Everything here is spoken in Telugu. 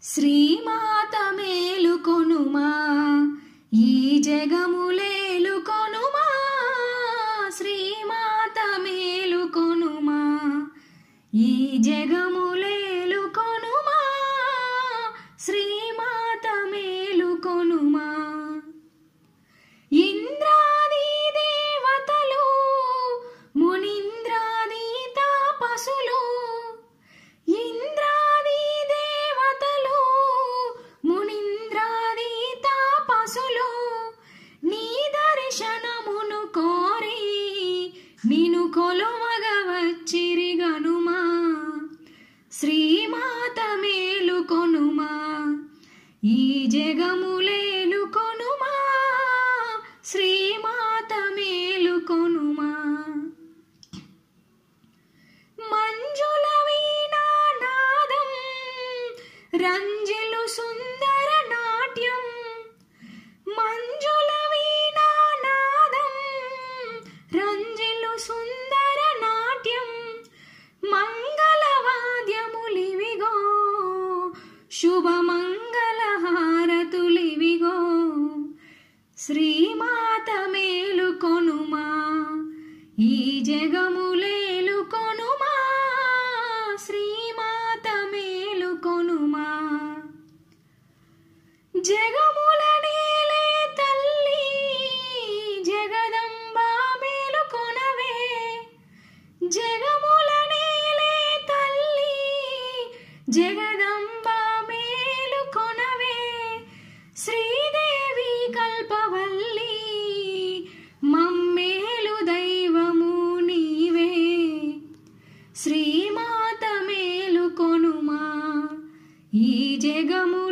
శ్రీమాత మేలుకొనుమా ఈ జగములేలుకొనుమా శ్రీమాత మేలుకొనుమా ఈ జగములేలుకొనుమా శ్రీమాత మేలుకొనుమా ఇంద్రాది దేవతలు మునింద్రాది తాపసులు ఇంద్రాది దేవతలు మునింద్రాది తాపసులు నీ దర్శనమును కోరి నిను కొలువగ వచ్చిరి గనుమా శ్రీమాత మేలుకొనుమా ఈ జగములేలు కొనుమా శ్రీమాత మేలుకొనుమా మంజుల వీణానాదం రంజిలు సుందర నాట్యం మంజుల వీణానాదం రంజిలు సుందర నాట్యం మంగళవాద్యములివిగో శుభమంగళ హారతులివిగో శ్రీమాత మేలుకొనుమా ఈ జగములేలు కొనుమా శ్రీమాత మేలుకొనుమా జగముల నేలే తల్లి జగదంబా మేలుకొనవే జగముల నేలే తల్లి జగదంబా మేలుకొనవే శ్రీదేవి కల్పవల్లి మమ్మేలు దైవము నీవే శ్రీమాత మేలుకొనుమా ఈ జగము